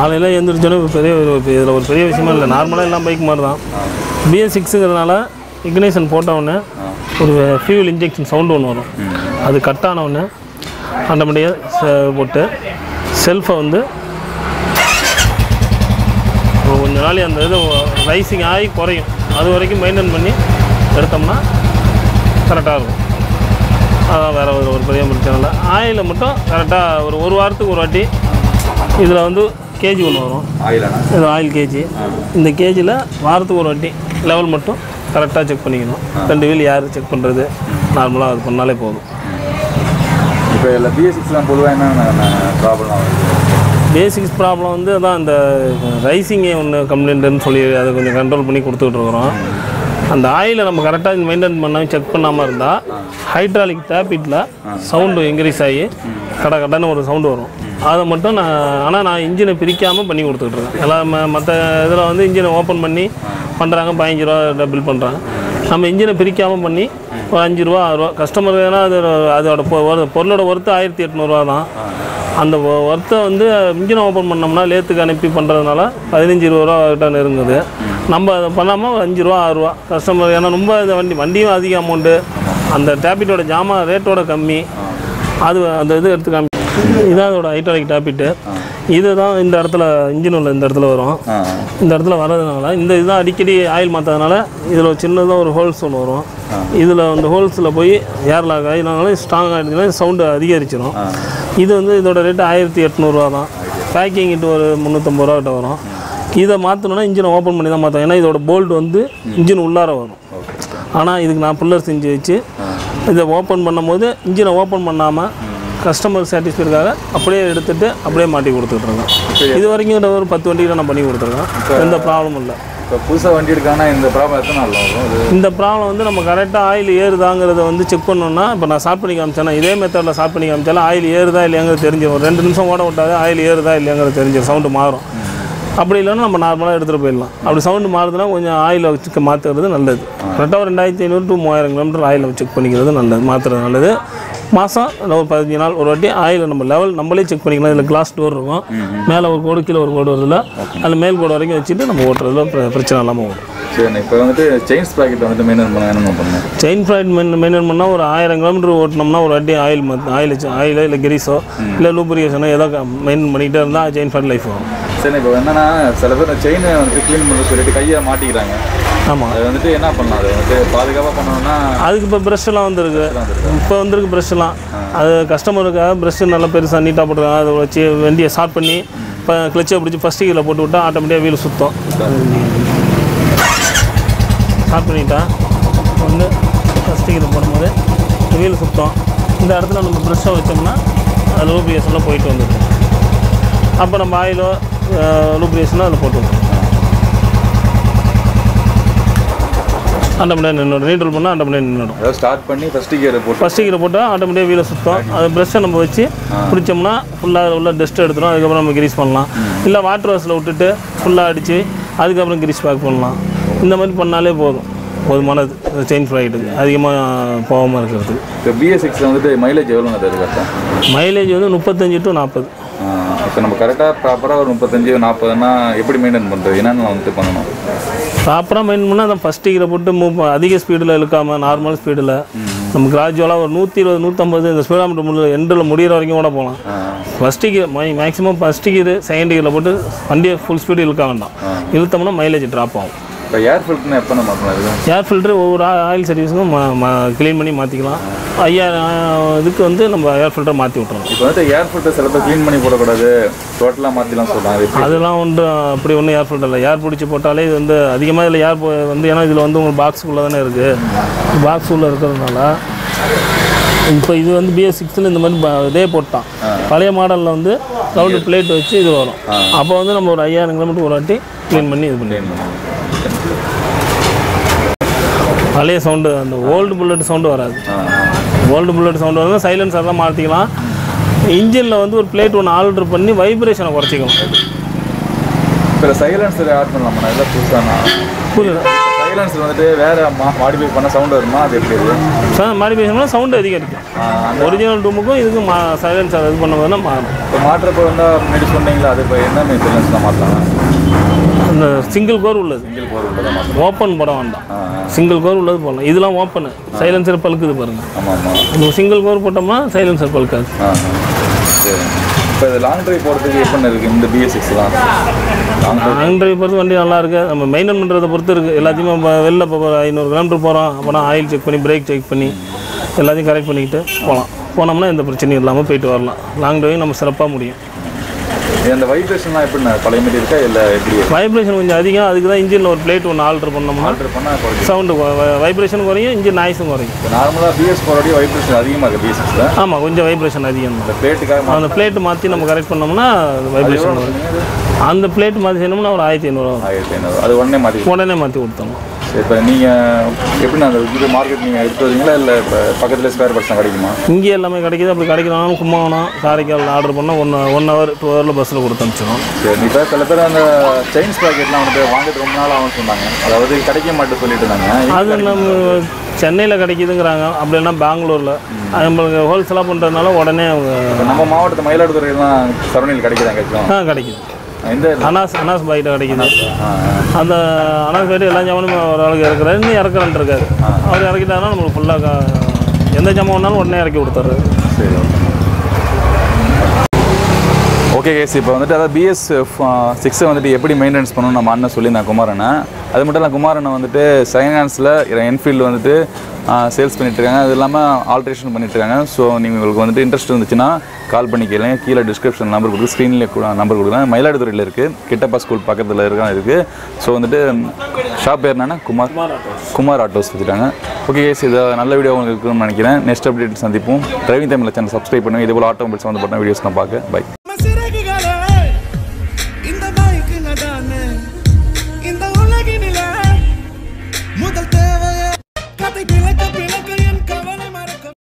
காலையில் எழுந்திரிச்சோன்னே ஒரு பெரிய ஒரு இதில் ஒரு பெரிய விஷயமா இல்லை நார்மலாக எல்லாம் பைக் மாதிரி தான் பிஎஸ் சிக்ஸுங்கிறதுனால இக்னேஷன் போட்டவுடனே ஒரு ஃபியூல் இன்ஜெக்ஷன் சவுண்டு ஒன்று வரும் அது கட் ஆனவுடனே ஆட்டோமேட்டிக்காக போட்டு செல்ஃபை வந்து ஒரு கொஞ்ச நாள் அந்த இது ரைசிங் ஆகி குறையும் அது வரைக்கும் மெயின்டைன் பண்ணி எடுத்தோம்னா கரெக்டாக இருக்கும் அதான் வேறு ஒரு ஒரு பெரிய பிரச்சனை இல்லை ஆயிலை மட்டும் கரெக்டாக ஒரு ஒரு வாரத்துக்கு ஒரு வாட்டி இதில் வந்து கேஜி ஒன்று வரும் ஆயிலாண்ணா இது ஆயில் கேஜி இந்த கேஜியில் வாரத்துக்கு ஒரு வாட்டி லெவல் மட்டும் கரெக்டாக செக் பண்ணிக்கணும் ரெண்டு வீல் யார் செக் பண்ணுறது நார்மலாக அது பண்ணாலே போதும் இப்போ இதில் பிஎஸ்சிக்ஸ்லாம் பொதுவாக என்னென்ன ப்ராப்ளம் ஆகுது பேசிக்ஸ் ப்ராப்ளம் வந்து அதான் இந்த ரைசிங்கே ஒன்று கம்ப்ளைண்ட்டுன்னு சொல்லி அதை கொஞ்சம் கண்ட்ரோல் பண்ணி கொடுத்துக்கிட்டு இருக்கிறோம் அந்த ஆயிலை நம்ம கரெக்டாக மெயின்டைன் பண்ணாமல் செக் பண்ணாமல் இருந்தால் ஹைட்ராலிக் டேப்பிட்டில் சவுண்டு இன்க்ரீஸ் ஆகி கட கடன்னு ஒரு சவுண்டு வரும் அதை மட்டும் நான் ஆனால் நான் இன்ஜினை பிரிக்காமல் பண்ணி கொடுத்துக்கிட்டு இருக்கேன் எல்லாம் மற்ற இதில் வந்து இன்ஜினை ஓப்பன் பண்ணி பண்ணுறாங்க பதினஞ்சு ரூபா பில் பண்ணுறாங்க நம்ம இன்ஜினை பிரிக்காமல் பண்ணி ஒரு அஞ்சு ரூபா ஆறு ரூபா கஸ்டமர் ஏன்னா அது அதோட பொ- ஒரு பொருளோட ஒர்த்து ஆயிரத்தி எட்நூறுவா தான் அந்த ஒர்த்தை வந்து இன்ஜினை ஓப்பன் பண்ணோம்னா லேத்துக்கு அனுப்பி பண்ணுறதுனால பதினஞ்சு இருபது ரூபா கிட்ட நெருங்குது நம்ம அதை பண்ணாமல் ஒரு அஞ்சு ரூபா ஆறு ரூபா கஸ்டமர் ஏன்னா ரொம்ப இந்த வண்டி வண்டியும் அதிக அமௌண்ட்டு அந்த டேபிட்டோட ஜாமான் ரேட்டோட கம்மி அது அந்த இது எடுத்து காமி இதான் அதோட ஹைட்ராலிக் டேபிட்டு இதுதான் இந்த இடத்துல இன்ஜின் உள்ள இந்த இடத்துல வரும் ஆ இந்த இடத்துல வர்றதுனால இந்த இதுதான் அடிக்கடி ஆயில் மாற்றதுனால இதில் ஒரு சின்னதாக ஒரு ஹோல்ஸ் ஒன்று வரும் இதில் அந்த ஹோல்ஸில் போய் ஏர் லாக் ஆகினாலும் ஸ்ட்ராங் ஆகிடுச்சுன்னா சவுண்டு அதிகரிச்சிடும் இது வந்து இதோட ரேட்டு ஆயிரத்தி எட்நூறுவா தான் பேக்கிங் இட்டு ஒரு முந்நூற்றம்பது ரூபா கிட்ட வரும் இதை மாற்றணும்னா இன்ஜினை ஓப்பன் பண்ணி தான் மாற்றோம் ஏன்னா இதோட போல்ட் வந்து இன்ஜின் உள்ளார வரும் ஆனால் இதுக்கு நான் புல்லர் செஞ்சு வச்சு இதை ஓப்பன் பண்ணும்போது இன்ஜினை ஓப்பன் பண்ணாமல் கஸ்டமர் சாட்டிஸ்ஃபைடுக்காக அப்படியே எடுத்துட்டு அப்படியே மாட்டி கொடுத்துட்ருக்கேன் இது வரைக்கும் இந்த ஒரு பத்து வண்டிகளை நான் பண்ணி கொடுத்துருக்கேன் எந்த ப்ராப்ளமும் இல்லை இப்போ புதுசாக வண்டி எடுக்கானா இந்த ப்ராப்ளம் எத்தனை நாள் ஆகும் அது இந்த ப்ராப்ளம் வந்து நம்ம கரெக்டாக ஆயில் ஏறுதாங்கிறத வந்து செக் பண்ணோம்னா இப்போ நான் ஸ்டார்ட் பண்ணி காமிச்சேன்னா இதே மெத்தடில் ஸ்டார்ட் பண்ணி காமிச்சாலும் ஆயில் ஏறுதா இல்லையாங்கிறது தெரிஞ்சிடும் ஒரு ரெண்டு நிமிஷம் ஓட விட்டாவே ஆயில் ஏறுதா இல்லையாங்கிறது தெரிஞ்சிடும் சவுண்டு மாறும் அப்படி இல்லைன்னா நம்ம நார்மலாக எடுத்துகிட்டு போயிடலாம் அப்படி சவுண்டு மாறுதுன்னா கொஞ்சம் ஆயிலை வச்சு மாற்றுறது நல்லது கரெக்டாக ஒரு ரெண்டாயிரத்தி ஐநூறு டு மூவாயிரம் கிலோமீட்டர் ஆயிலை செக் பண்ணிக்கிறது நல்லது மாற்றுறது நல்லது மாதம் ஒரு பதினஞ்சு நாள் ஒரு வாட்டி ஆயிலை நம்ம லெவல் நம்மளே செக் பண்ணிக்கலாம் இதில் கிளாஸ் டோர் இருக்கும் மேலே ஒரு கோடு கீழே ஒரு கோடு வருதுல அதில் மேல் கோடு வரைக்கும் வச்சுட்டு நம்ம ஓட்டுறதுல பிர- பிரச்சனை இல்லாமல் ஓடும் சரி இப்போ வந்துட்டு செயின் ஸ்ப்ராக்கெட் வந்துட்டு மெயின்டைன் பண்ண என்னென்ன பண்ணணும் செயின் ஃப்ளைட் மெயின் மெயின்டைன் பண்ணால் ஒரு ஆயிரம் கிலோமீட்டர் ஓட்டினோம்னா ஒரு வாட்டி ஆயில் ஆயில் ஆயிலோ இல்லை கிரீஸோ இல்லை லூப்ரிகேஷனோ ஏதோ மெயின்டைன் பண்ணிகிட்டே இருந்தால் செயின் ஃப்ளைட் லைஃப் வரும் சரி இப்போ என்னன்னா சில பேர் செயினை வந்துட்டு க்ளீன் பண்ண சொல்லிட்டு கையை மாட்டிக்கிறாங்க ஆமாம் அது வந்துட்டு என்ன பண்ணலாம் அது வந்துட்டு பாதுகாப்பாக பண்ணணும்னா அதுக்கு இப்போ ப்ரெஷ்ஷெல்லாம் வந்துருக்கு இப்போ வந்திருக்கு ப்ரெஷ்ஷெல்லாம் அது கஸ்டமருக்காக ப்ரெஷ்ஷு நல்லா பெருசாக நீட்டாக போட்டுருக்காங்க அதை வச்சு வண்டியை ஸ்டார்ட் பண்ணி இப்போ கிளச்சை பிடிச்சி ஃபஸ்ட்டு கீழே போட்டு விட்டா ஆட்டோமேட்டிக்காக வீல் சுத்தம் ஸ்டார்ட் பண்ணிட்டா வந்து ஃபஸ்ட்டு கீழே போடும்போது வீல் சுத்தம் இந்த இடத்துல நம்ம ப்ரெஷ்ஷை வச்சோம்னா அது லூப்ரிகேஷனில் போயிட்டு வந்துடும் அப்போ நம்ம ஆயிலோ லூப்ரிகேஷனோ அதில் போட்டு விட்டுருவோம் ஆட்டோமேட்டிக்காக நின்றுடும் நீட்டல் பண்ணால் ஆட்டோமேட்டிக்காக நின்றுடும் அதாவது ஸ்டார்ட் பண்ணி ஃபஸ்ட்டு கியர் போட்டு ஃபஸ்ட்டு கீரை போட்டால் ஆட்டோமேட்டிக்காக வீலை சுத்தம் அது ப்ரெஷ்ஷை நம்ம வச்சு பிடிச்சோம்னா ஃபுல்லாக உள்ள டஸ்ட் எடுத்துரும் அதுக்கப்புறம் நம்ம கிரீஸ் பண்ணலாம் இல்லை வாட்டர் வாஷில் விட்டுட்டு ஃபுல்லாக அடித்து அதுக்கப்புறம் கிரீஸ் பேக் பண்ணலாம் இந்த மாதிரி பண்ணாலே போதும் போதுமானது செயின் ஃப்ளைட்டுக்கு அதிகமாக போகாமல் இருக்கிறது இப்போ பிஎஸ் சிக்ஸில் வந்துட்டு மைலேஜ் எவ்வளோ அது கரெக்டாக மைலேஜ் வந்து முப்பத்தஞ்சு டு நாற்பது இப்போ நம்ம கரெக்டாக ப்ராப்பராக ஒரு முப்பத்தஞ்சு நாற்பதுனா எப்படி மெயின்டைன் பண்ணுறது என்னென்ன வந்துட்டு பண்ணணும் ப்ராப்பராக மெயின் பண்ணால் அந்த ஃபஸ்ட் கீரை போட்டு மூவ் அதிக ஸ்பீடில் இழுக்காமல் நார்மல் ஸ்பீடில் நம்ம கிராஜுவலாக ஒரு நூற்றி இருபது நூற்றம்பது இந்த ஸ்பீடாமீட்டர் முள்ள எண்டில் முடியிற வரைக்கும் கூட போகலாம் ஃபஸ்ட்டு கீர் மை மேக்ஸிமம் ஃபஸ்ட்டு கீர் செகண்ட் கீரில் போட்டு வண்டியை ஃபுல் ஸ்பீடு இழுக்க வேண்டாம் இழுத்தோம்னா மைலேஜ் ட்ராப் ஆகும் இப்போ ஏர் ஃபில்ட்னு எப்போ நம்ம மாற்றலாம் இது ஏர் ஃபில்ட்ரு ஒவ்வொரு ஆயில் சர்வீஸுக்கும் க்ளீன் பண்ணி மாற்றிக்கலாம் ஐயாயிரம் இதுக்கு வந்து நம்ம ஏர் ஃபில்டர் மாற்றி விட்றோம் இப்போ வந்துட்டு ஏர் ஃபில்டர் சில பேர் க்ளீன் பண்ணி போடக்கூடாது டோட்டலாக மாற்றிலாம் சொல்கிறாங்க அது எப்படி? அதெல்லாம் ஒன்று அப்படி ஒன்றும் ஏர் ஃபில்டர் இல்லை ஏர் பிடிச்சி போட்டாலே இது வந்து அதிகமாக இதில் ஏர் போ- வந்து ஏன்னா இதில் வந்து உங்களுக்கு பாக்ஸுக்குள்ளே தானே இருக்குது பாக்ஸுக்குள்ளே இருக்கிறதுனால இப்போ இது வந்து பிஎஸ் சிக்ஸில் இந்த மாதிரி ப- இதே போட்டான் பழைய மாடலில் வந்து ரவுண்டு பிளேட் வச்சு இது வரும் அப்போ வந்து நம்ம ஒரு ஐயாயிரம் கிலோமீட்டர் ஒரு வாட்டி க்ளீன் பண்ணி இது பண்ணிடணும் பழைய சவுண்டு அந்த ஓல்டு புல்லட் சவுண்டு வராது ஓல்டு புல்லட் சவுண்டு வந்து சைலன்சர் தான் மாற்றிக்கலாம் இன்ஜினில் வந்து ஒரு பிளேட் ஒன்று ஆல்ட்ரு பண்ணி வைப்ரேஷனை குறைச்சிக்கணும் இப்போ சைலன்சர் ஆட் பண்ணலாமா இதெல்லாம் புதுசானா புரியல சைலன்ஸில் வந்துட்டு வேற மாடிஃபை பண்ண சவுண்ட் வருமா அது எப்படி இது மாடிஃபிகேஷன் சவுண்டு அதிகரிக்கும் ஆ, அந்த ஒரிஜினல் டூமுக்கும் இதுக்கும் மா சைலன்ஸ் இது பண்ணும்போதுனா மாறும் இப்போ மாற்றப்போ வந்தால் முன்னாடி சொன்னீங்களா அது இப்போ என்ன மாதிரி சைலன்ஸ் தான் மாற்றலாம் அந்த சிங்கிள் கோர் உள்ளது சிங்கிள் கோர் உள்ளதான் மாற்றலாம் ஓப்பன் போட வேண்டாம் ஆ ஆ. சிங்கிள் கோர் உள்ளது போடலாம் இதெல்லாம் ஓப்பனு சைலன்சர் பழுக்குது பாருங்கள் ஆமாம் ஆமாம் நம்ம சிங்கிள் கோர் போட்டோம்னா சைலன்சர் பழுக்காது ஆ ஆ. சரி இப்போ இது லாங் ட்ரைவ் போகிறதுக்கு எப்படி இருக்குது இந்த பிஎஸ் சிக்ஸ்லாம் லாங் ட்ரைவ் லாங் டிரைவ் பொறுத்து வண்டி நல்லா இருக்கு நம்ம மெயின்டைன் பண்ணுறதை பொறுத்து இருக்குது எல்லாத்தையுமே இப்போ வெளில இப்போ ஒரு ஐநூறு கிலோமீட்டர் போகிறோம் அப்போனா ஆயில் செக் பண்ணி பிரேக் செக் பண்ணி எல்லாத்தையும் கரெக்ட் பண்ணிக்கிட்டு போகலாம் போனோம்னா எந்த பிரச்சனையும் இல்லாமல் போயிட்டு வரலாம் லாங் டிரைவ் நம்ம சிறப்பாக முடியும் இந்த வைப்ரேஷன்லாம் எப்படி பழைய மாதிரி இருக்கா இல்லை எப்படி வைப்ரேஷன் கொஞ்சம் அதிகம் அதுக்கு தான் இன்ஜினில் ஒரு பிளேட் ஒன்று ஆல்டர் பண்ணோம்னா ஆல்டர் பண்ணால் குறைக்கும் சவுண்டு வைப்ரேஷன் குறையும் இன்ஜின் நாய்ஸும் குறையும் இப்போ நார்மலாக பிஎஸ் போகிறோடைய வைப்ரேஷன் அதிகமாக இருக்குது பிஎஸ் சிக்ஸில் ஆமாம் கொஞ்சம் வைப்ரேஷன் அதிகம் தான் இந்த பிளேட்டுக்காக அந்த பிளேட்டு மாற்றி நம்ம கரெக்ட் பண்ணோம்னா வைப்ரேஷன் வரும் அந்த பிளேட் மாற்றி செய்யணும்னா ஒரு ஆயிரத்தி ஐநூறுவா வரும் ஆயிரத்தி ஐநூறு அது உடனே மாற்றி உடனே மாற்றி கொடுத்தோம் இப்போ நீங்கள் எப்படி அந்த இது மார்க்கெட் நீங்கள் எடுத்து வரீங்களா இல்லை இப்போ பக்கத்தில் ஸ்பேர் பார்ட்ஸ் கிடைக்குமா இங்கே எல்லாமே கிடைக்குது அப்படி கிடைக்கிறாலும் கும்பகோணம் காரைக்கால் ஆர்டர் பண்ணால் ஒன் ஒன் ஹவர் டூ ஹவரில் பஸ்ஸில் கொடுத்து அனுப்பிச்சிடும் சரி இப்போ சில பேர் அந்த செயின்ஸ் பாக்கெட்லாம் வந்துட்டு வாங்கிட்டு ரொம்ப நாள் ஆகும் சொன்னாங்க அதாவது கிடைக்க மாட்டேன் சொல்லிட்டு இருந்தாங்க அது நம்ம சென்னையில் கிடைக்குதுங்கிறாங்க அப்படின்னா பெங்களூரில் நம்மளுக்கு ஹோல்சேலாக பண்ணுறதுனால உடனே அவங்க இப்போ நம்ம மாவட்டத்து மயிலாடுதுறையெல்லாம் சரவணையில் கிடைக்குதா எங்கேயாச்சும் ஆ கிடைக்குது எந்த அனாஸ் அனாஸ் பாய்கிட்ட கிடைக்குது ஆ, அந்த அனாஸ் பாய்ட்டு எல்லா ஜாமானும் ஒரு ஆளுக்கு இறக்குறாரு இன்னும் இறக்குறேன் இருக்காரு அவர் இறக்கிட்டாருன்னா நம்மளுக்கு ஃபுல்லாக எந்த ஜாமான் வேணாலும் உடனே இறக்கி கொடுத்துட்றாரு சரி ஓகே கேஸ் இப்போ வந்துட்டு அதாவது பிஎஸ் சிக்ஸை வந்துட்டு எப்படி மெயின்டெனன்ஸ் பண்ணணும் நம்ம அண்ணன் சொல்லியிருந்தேன் குமாரனை அது மட்டும் இல்லை குமாரனை வந்துட்டு செகண்ட் ஹேண்ட்ஸில் என்ஃபீல்டு வந்துட்டு சேல்ஸ் பண்ணிட்டுருக்காங்க அது இல்லாமல் ஆல்ட்ரேஷன் பண்ணிட்டுருக்காங்க ஸோ நீங்கள் உங்களுக்கு வந்துட்டு இன்ட்ரெஸ்ட் இருந்துச்சுன்னா கால் பண்ணி கேளுங்க கீழே டிஸ்கிரிப்ஷன் நம்பர் கொடுத்து ஸ்க்ரீனில் கூட நம்பர் கொடுக்குறேன் மயிலாடுதுறையில் இருக்குது கிட்டப்பா ஸ்கூல் பக்கத்தில் இருக்க இருக்குது ஸோ வந்துட்டு ஷாப் பேர் என்னன்னா குமார் குமார் ஆட்டோஸ் வச்சுருக்காங்க ஓகே கேஸ் இது நல்ல வீடியோ உங்களுக்கு இருக்குன்னு நினைக்கிறேன் நெக்ஸ்ட் அப்டேட் சந்திப்போம் டிரைவிங் டைமில் சேனல் சப்ஸ்கிரைப் பண்ணுங்கள் இதே போல் ஆட்டோமொபைல்ஸ் வந்து பார்த்தா வீடியோஸ் நான் பார்க்க பை